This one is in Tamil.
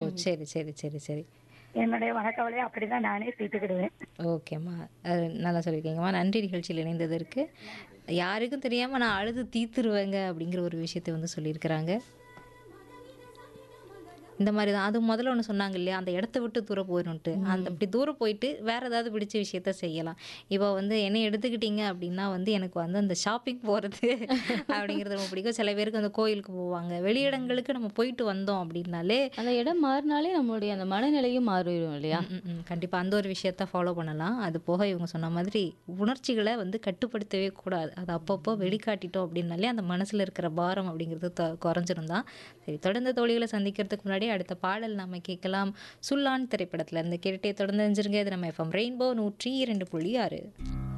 சரி சரி சரி சரி என்னுடைய மனக்கவலையை அப்படிதான் நானே தீர்த்துக்கிடுவேன் ஓகேம்மா அது நல்லா சொல்லியிருக்கீங்கம்மா நன்றி நிகழ்ச்சியில் இணைந்ததற்கு யாருக்கும் தெரியாமல் நான் அழுது தீத்துருவேங்க அப்படிங்கிற ஒரு விஷயத்தை வந்து சொல்லியிருக்கிறாங்க இந்த மாதிரி தான் அது முதல்ல ஒன்று சொன்னாங்க இல்லையா அந்த இடத்த விட்டு தூரம் போயிடும்ட்டு அந்த அப்படி தூரம் போயிட்டு வேற ஏதாவது பிடிச்ச விஷயத்த செய்யலாம் இப்போ வந்து என்னை எடுத்துக்கிட்டீங்க அப்படின்னா வந்து எனக்கு வந்து அந்த ஷாப்பிங் போகிறது அப்படிங்கிறது ரொம்ப பிடிக்கும் சில பேருக்கு அந்த கோயிலுக்கு போவாங்க வெளியிடங்களுக்கு நம்ம போயிட்டு வந்தோம் அப்படின்னாலே அந்த இடம் மாறினாலே நம்மளுடைய அந்த மனநிலையும் மாறிடும் இல்லையா ம், ம், கண்டிப்பா அந்த ஒரு விஷயத்த ஃபாலோ பண்ணலாம் அது போக இவங்க சொன்ன மாதிரி உணர்ச்சிகளை வந்து கட்டுப்படுத்தவே கூடாது அது அப்பப்போ வெளிக்காட்டிட்டோம் அப்படின்னாலே அந்த மனசுல இருக்கிற பாரம் அப்படிங்கிறது தொ- குறைஞ்சிரும் தான் சரி தொடர்ந்து தோழிகளை சந்திக்கிறதுக்கு முன்னாடி அடுத்த பாடல் நம்ம கேட்கலாம் சுல்லான் திரைப்படத்துல இருந்து கேட்டுட்டே தொடர்ந்து தெரிஞ்சிருங்க இது நம்ம எஃப்எம் ரெயின்போ நூற்றி இரண்டு புள்ளி ஆறு